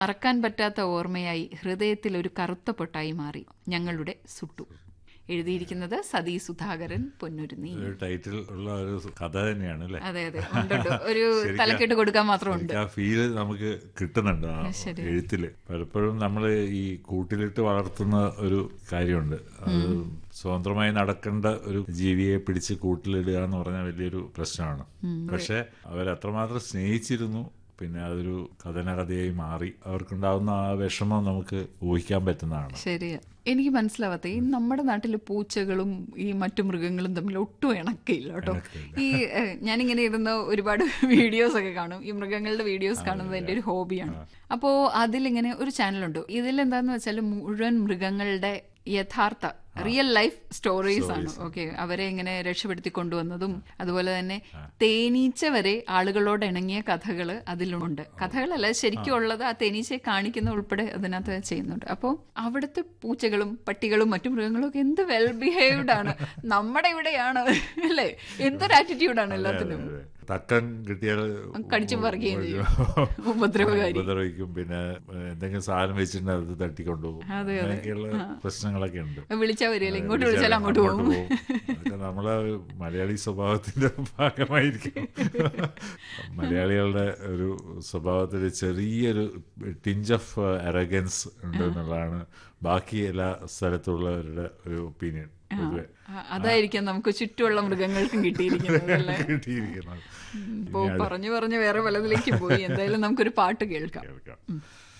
മറക്കാൻ പറ്റാത്ത ഓർമ്മയായി ഹൃദയത്തിൽ ഒരു കറുത്ത പൊട്ടായി മാറി ഞങ്ങളുടെ സുട്ടു എഴുതിയിരിക്കുന്നത് സതീ സുധാകരൻ പൊന്നുരുന്നി ഒരു ടൈറ്റിൽ ഉള്ള ഒരു കഥ തന്നെയാണ് അല്ലേ അതെ അതെ ഉണ്ട് ഉണ്ട്. ഒരു ശരിക്കും- തലക്കെട്ട് കൊടുക്കാൻ മാത്രമുണ്ട് ശരിക്കും ആ ഫീല് നമുക്ക് കിട്ടുന്നുണ്ട് ആ ശരി. എഴുത്തില് പലപ്പോഴും നമ്മൾ ഈ കൂട്ടിലിട്ട് വളർത്തുന്ന ഒരു കാര്യമുണ്ട് അത് സ്വതന്ത്രമായി നടക്കേണ്ട ഒരു ജീവിയെ പിടിച്ച് കൂട്ടിലിടുക എന്ന് പറഞ്ഞാൽ വലിയൊരു പ്രശ്നമാണ് പക്ഷെ അവരത്രമാത്രം സ്നേഹിച്ചിരുന്നു പിന്നെ അതൊരു കഥനകഥയായി മാറി അവർക്കുണ്ടാവുന്ന ആ വിഷമം നമുക്ക് ഊഹിക്കാൻ പറ്റുന്നതാണ് ശരിയാ എനിക്ക് മനസ്സിലാവാത്ത ഈ നമ്മുടെ നാട്ടിലെ പൂച്ചകളും ഈ മറ്റു മൃഗങ്ങളും തമ്മിൽ ഒട്ടും ഇണക്കയില്ല കേട്ടോ ഈ ഏഹ്, ഞാനിങ്ങനെ ഇരുന്ന് ഒരുപാട് വീഡിയോസ് ഒക്കെ കാണും ഈ മൃഗങ്ങളുടെ വീഡിയോസ് കാണുന്നത് എൻ്റെ ഒരു ഹോബിയാണ് അപ്പോൾ അതിലിങ്ങനെ ഒരു ചാനലുണ്ട് ഇതിലെന്താന്ന് വെച്ചാൽ മുഴുവൻ മൃഗങ്ങളുടെ യഥാർത്ഥ റിയൽ ലൈഫ് സ്റ്റോറീസ് ആണ് ഓക്കെ അവരെ ഇങ്ങനെ രക്ഷപ്പെടുത്തി കൊണ്ടുവന്നതും അതുപോലെ തന്നെ തേനീച്ച വരെ ആളുകളോട് ഇണങ്ങിയ കഥകൾ അതിലുണ്ട് കഥകളല്ല ശരിക്കും ഉള്ളത് ആ തേനീച്ചയെ കാണിക്കുന്ന ഉൾപ്പെടെ അതിനകത്ത് ചെയ്യുന്നുണ്ട് അപ്പോൾ അവിടുത്തെ പൂച്ചകളും പട്ടികളും മറ്റു മൃഗങ്ങളും ഒക്കെ എന്ത് വെൽ ബിഹേവ്ഡ് ആണ് നമ്മുടെ ഇവിടെയാണ് അല്ലേ എന്തൊരു ആറ്റിറ്റ്യൂഡാണ് എല്ലാത്തിനും അതെ. തക്കൻ കിട്ടിയാൽ കടിച്ചു പറിക്കുകയും ചെയ്യും ഉപദ്രവകാരി ഉപദ്രവിക്കും പിന്നെ എന്തെങ്കിലും സാധനം വെച്ചിട്ടുണ്ടെങ്കിൽ അത് തട്ടിക്കൊണ്ടുപോകും അതെ, അതെ. അങ്ങനെയൊക്കെയുള്ള പ്രശ്നങ്ങളൊക്കെ ഉണ്ട് വിളിച്ചാൽ വരികയില്ല ഇങ്ങോട്ട് വിളിച്ചാൽ അങ്ങോട്ട് പോകും അതൊക്കെ നമ്മളെ മലയാളി സ്വഭാവത്തിന്റെ ഭാഗമായിരിക്കും മലയാളികളുടെ ഒരു സ്വഭാവത്തിൽ ചെറിയൊരു ടിഞ്ച് ഓഫ് അറഗൻസ് ഉണ്ട് എന്നുള്ളതാണ് ബാക്കി എല്ലാ സ്ഥലത്തുള്ളവരുടെ ഒരു ഒപ്പീനിയൻ പൊതുവെ ആ, അതായിരിക്കും നമുക്ക് ചുറ്റുമുള്ള മൃഗങ്ങൾക്കും കിട്ടിയിരിക്കുന്നത് അല്ലേ കിട്ടിയിരിക്കുന്നത് ഇപ്പോ പറഞ്ഞു പറഞ്ഞു വേറെ പലതിലേക്ക് പോയി എന്തായാലും നമുക്കൊരു പാട്ട് കേൾക്കാം കേൾക്കാം